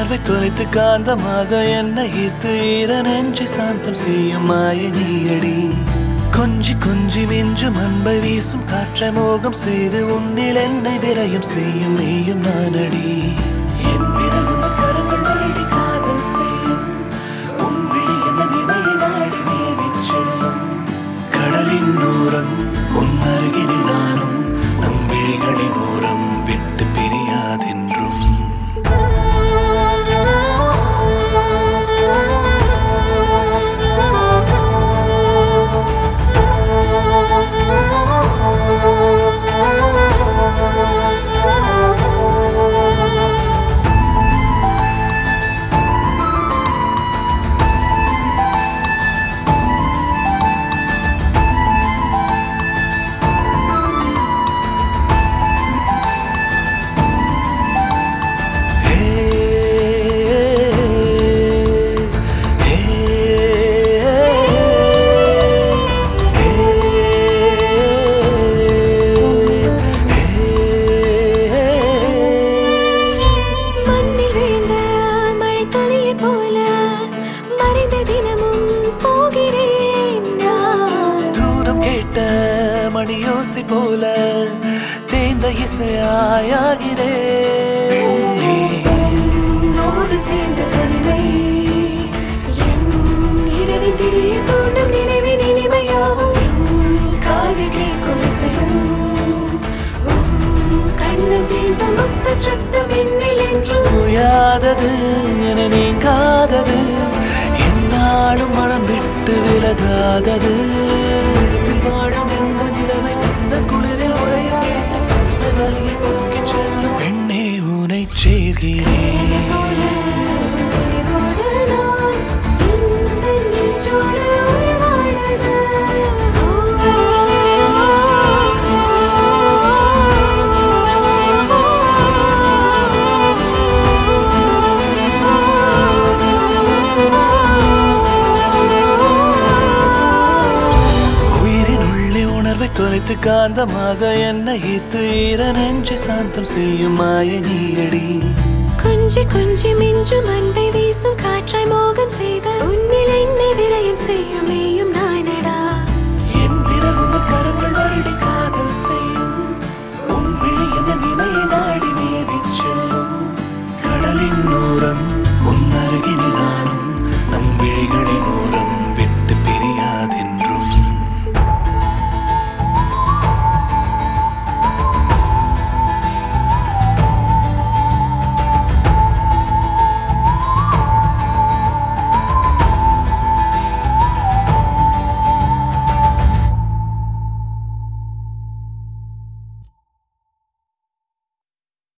உணர்வை தொலைத்து காந்தமாக என்னை ஈர்த்து ஈர நெஞ்சை சாந்தம் செய்யும் மாய நீயடி கொஞ்சி கொஞ்சி மிஞ்சும் அன்பை வீசும் காற்றை மோகம் செய்து உன்னில் என்னை விரயம் செய்யும் நீயும் நானடி என் விரல் உன் கரங்கள் வருடி காதல் செய்யும் உன் விழி எந்த நினைவை நாடி மேவிச் செல்லும் கடலின் ஓரம் உன் அருகினில் நானும் நம் விழிகளின் ஓரம் விட்டு பிரியாதென்றும் ஹே ஹே மண்ணில் விழுந்த மழை துளியை போல மறைந்த தினமும் போகிறேன் நான் தூரம் கேட்ட மணியோசை போல தேய்ந்த இசையாயாகிறே உன்னோடு சேர்ந்த தனிமை என் இரவின் திரிய தோண்டும் நினைவின் இனிமையாவும் என் காதில் கேட்கும் இசையும் உன் கண்ணம் தீண்டும் முத்த சத்தம் என்னில் என்றும் ஓயாதது என நீங்காதது என்னாலும் மனம் விட்டு விலகாதது வாழும் எந்த நிலவை இந்த குளிரில் உரைய கேட்டு தனிமை வழியை போக்கிச் செல்லும் பெண்ணே உனை சேர்கிறேன் நினைவோடு நான் இந்த நெஞ்சோடு உறவாடுது. உயிரின் உள்ளே உணர்வை தொலைத்து காந்தமாக என்னை ஈர்த்து ஈர நெஞ்சை சாந்தம் செய்யும் மாய நீயடி கொஞ்சி கொஞ்சி மிஞ்சும் அன்பை வீசும் காற்றாய் மோகம் செய்த உன்னில் என்னை விரயம் செய்யும் மேயும் நானடா என் விரல் உன் கரங்கள் வருடி காதல் செய்யும் உன் விழி எந்த நினையை நாடி மேவிச் செல்லும் கடலின் ஓரம் உன் அருகினில்